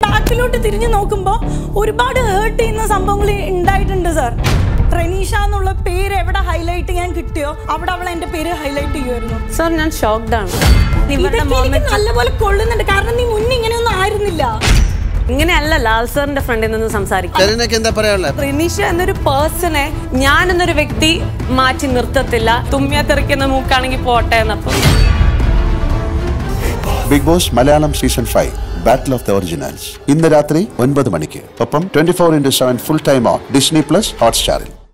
ബാക്കിലോട്ട് തിരിഞ്ഞു നോക്കുമ്പോൾ ഒരുപാട് ഹേർട്ട് ചെയ്യുന്ന സംഭവങ്ങൾ ഉണ്ടായിട്ടുണ്ട് സാർ റെനീഷ എന്നുള്ള പേര് എവിടെ ഹൈലൈറ്റ് ചെയ്യാൻ കിട്ടിയോ അവിടെ അവൾ എന്റെ പേര് ഹൈലൈറ്റ് ചെയ്യുമായിരുന്നു സാർ ഞാൻ ഷോക്ക്ഡ് ആണ് ഇവരുടെ ഇതൊക്കെ എനിക്ക് മൊമെന്റ് നല്ലപോലെ കൊള്ളുന്നുണ്ട് കാരണം നീ മുന്നേ ഇങ്ങനെയൊന്നും ആയിരുന്നില്ല ഇങ്ങനെയല്ല ലാൽ സാറിന്റെ ഫ്രണ്ടിൽ നിന്ന് സംസാരിക്കും കരീനയ്ക്ക് എന്താ പറയാനുള്ളത് റിനീഷ എന്നൊരു പേഴ്സണെ ഞാൻ എന്നൊരു വ്യക്തി മാറ്റി നിർത്തത്തില്ല തുമ്മിയ തെറിക്കുന്ന മൂക്കാണെങ്കിൽ പോട്ടെ എന്നപ്പം Bigg Boss Malayalam season five battle of the originals ഇന്ന് രാത്രി ഒൻപത് മണിക്ക് ഒപ്പം twenty four into seven full time on Disney plus ഹോട്ട്സ്റ്റാറിൽ